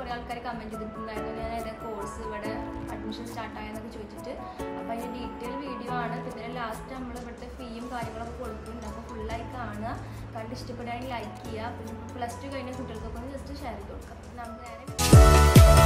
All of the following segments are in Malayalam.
കുറേ ആൾക്കാർ കമൻറ്റ് ചെയ്തിട്ടുണ്ടായിരുന്നു ഞാൻ ഏതാ കോഴ്സ് ഇവിടെ അഡ്മിഷൻ സ്റ്റാർട്ട് ആയെന്നൊക്കെ ചോദിച്ചിട്ട് അപ്പോൾ അതിൻ്റെ ഡീറ്റെയിൽ വീഡിയോ ആണ് അപ്പോൾ ഇതിൻ്റെ ലാസ്റ്റ് നമ്മൾ ഇവിടുത്തെ ഫീയും കാര്യങ്ങളൊക്കെ കൊടുക്കുന്നുണ്ട് അപ്പോൾ ഫുള്ളായി കാണുക കണ്ട് ഇഷ്ടപ്പെടുകയാണെങ്കിൽ ലൈക്ക് ചെയ്യുക പിന്നെ പ്ലസ് ടു കഴിഞ്ഞ കുട്ടികൾക്കൊക്കെ ഒന്ന് ജസ്റ്റ് ഷെയർ ചെയ്ത് കൊടുക്കാം നമുക്ക് നേരെ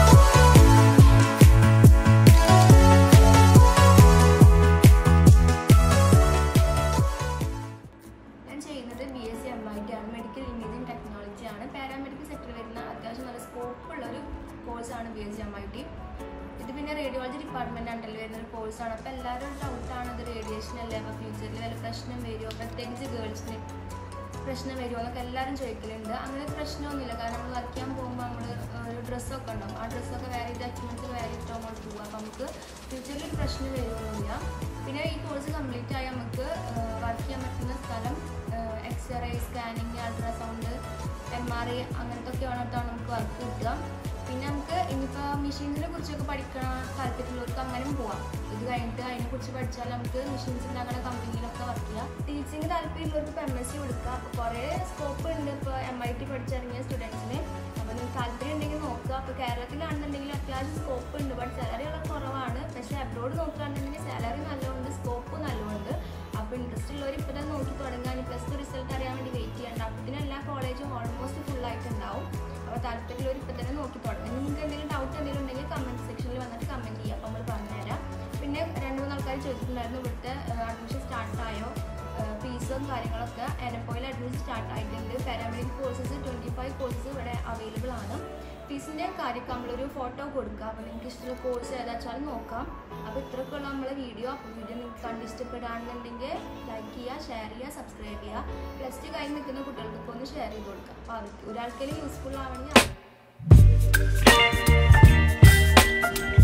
ഞാൻ ചെയ്യുന്നത് B S C M I T ആണ് മെഡിക്കൽ ഇമേജിംഗ് ടെക്നോളജി ആണ് പാരാമെഡിക്കൽ സെക്ടറിൽ വരുന്ന അത്യാവശ്യം നല്ല സ്കോപ്പ് ഉള്ള ഒരു കോഴ്സാണ് B S C M I T ഇത് പിന്നെ റേഡിയോളജി ഡിപ്പാർട്ട്മെന്റ് ആണല്ലോ വരുന്ന ഒരു കോഴ്സാണ് അപ്പോൾ എല്ലാവരും ഡൗട്ടാണ് ഇത് റേഡിയേഷൻ അല്ലേ അപ്പോൾ ഫ്യൂച്ചറിൽ വല്ല പ്രശ്നം വരുമോ പ്രത്യേകിച്ച് ഗേൾസിന് പ്രശ്നം വരുമോ എന്നൊക്കെ എല്ലാവരും ചോദിക്കലുണ്ട് അങ്ങനെ ഒരു പ്രശ്നമൊന്നുമില്ല കാരണം നമ്മൾ വർക്ക് ചെയ്യാൻ പോകുമ്പോൾ നമ്മൾ ഒരു ഡ്രസ്സൊക്കെ ഉണ്ടാവും ആ ഡ്രസ്സൊക്കെ വേറെ ഇത് അച്ഛനത്തിൽ വേറെ ഇട്ടോ നമ്മൾ പോകുക അപ്പോൾ നമുക്ക് ഫ്യൂച്ചറിൽ ഒരു പ്രശ്നം വരുമൊന്നുമില്ല പിന്നെ ഈ കോഴ്സ് കംപ്ലീറ്റ് ആയി നമുക്ക് വർക്ക് ചെയ്യാൻ പറ്റുന്ന സ്ഥലം x ray scanning ultrasound M R I അങ്ങനത്തെ ഒക്കെ വന്നിട്ടാണ് നമുക്ക് വർക്ക് കിട്ടുക പിന്നെ നമുക്ക് ഇനിയിപ്പോൾ മെഷീൻസിനെ കുറിച്ചൊക്കെ പഠിക്കണ താല്പര്യമുള്ളവർക്ക് അങ്ങനെയും പോവാം ഇത് കഴിഞ്ഞിട്ട് അതിനെക്കുറിച്ച് പഠിച്ചാൽ നമുക്ക് മെഷീൻസ് ഉണ്ടാക്കുന്ന കമ്പനിയിലൊക്കെ വർക്ക് ചെയ്യാം ടീച്ചിങ് താല്പര്യമുള്ളവർക്ക് ഇപ്പോൾ എം എസ് സി കൊടുക്കുക അപ്പോൾ കുറേ സ്കോപ്പ് ഉണ്ട് ഇപ്പോൾ എം ഐ ടി പഠിച്ചിറങ്ങിയ സ്റ്റുഡൻസിന് അപ്പോൾ നിങ്ങൾക്ക് താല്പര്യം ഉണ്ടെങ്കിൽ നോക്കുക അപ്പോൾ കേരളത്തിലാണെന്നുണ്ടെങ്കിൽ അത്യാവശ്യം സ്കോപ്പ് ഉണ്ട് ബട്ട് സാലറി വളരെ കുറവാണ് പക്ഷേ അബ്രോഡ് നോക്കുകയാണെന്നുണ്ടെങ്കിൽ സാലറി നല്ലതുണ്ട് സ്കോപ്പ് നല്ലതുണ്ട് അപ്പോൾ ഇൻട്രസ്റ്റ് ഉള്ളവർ ഇപ്പോൾ തന്നെ നോക്കി തുടങ്ങാൻ പ്ലസ് ടു റിസൾട്ട് അറിയാൻ വേണ്ടി വെയിറ്റ് ചെയ്യേണ്ട അപ്പത്തിന് എല്ലാ കോളേജും ഓൾമോസ്റ്റ് ഫുൾ ആയിട്ടുണ്ടാവും അപ്പോൾ താല്പര്യമുള്ളവർ ഇപ്പോൾ തന്നെ നോക്കി തുടങ്ങും നിങ്ങൾക്ക് എന്തെങ്കിലും ഡൗട്ട് എന്തെങ്കിലും ഉണ്ടെങ്കിൽ കമൻറ്റ് സെക്ഷനിൽ വന്നിട്ട് കമൻറ്റ് ചെയ്യുക അപ്പോൾ നമ്മൾ പറഞ്ഞുതരാം പിന്നെ രണ്ട് മൂന്ന് ആൾക്കാർ ചോദിച്ചിട്ടുണ്ടായിരുന്നു ഇവിടുത്തെ അഡ്മിഷൻ സ്റ്റാർട്ടായോ ഫീസും കാര്യങ്ങളൊക്കെ എനപ്പോയിൽ അഡ്മിഷൻ സ്റ്റാർട്ട് ആയിട്ടുണ്ട് paramedic courses twenty five courses ഇവിടെ അവൈലബിൾ ആണ് ഫീസിൻ്റെ കാര്യമൊക്കെ നമ്മളൊരു ഫോട്ടോ കൊടുക്കുക അപ്പോൾ നിങ്ങൾക്ക് ഇഷ്ടമുള്ള കോഴ്സ് ഏതാ വെച്ചാലും നോക്കാം അപ്പോൾ ഇത്രയൊക്കെയുള്ള നമ്മളെ വീഡിയോ അപ്പോൾ വീഡിയോ നിങ്ങൾക്ക് കണ്ട് ഇഷ്ടപ്പെടുകയാണെന്നുണ്ടെങ്കിൽ ലൈക്ക് ചെയ്യുക ഷെയർ ചെയ്യുക സബ്സ്ക്രൈബ് ചെയ്യുക പ്ലസ് ടു കഴിഞ്ഞ് നിൽക്കുന്ന കുട്ടികൾക്കൊക്കെ ഒന്ന് ഷെയർ ചെയ്ത് കൊടുക്കുക അപ്പോൾ അവർക്ക് ഒരാൾക്കെങ്കിലും യൂസ്ഫുൾ ആവണമെങ്കിൽ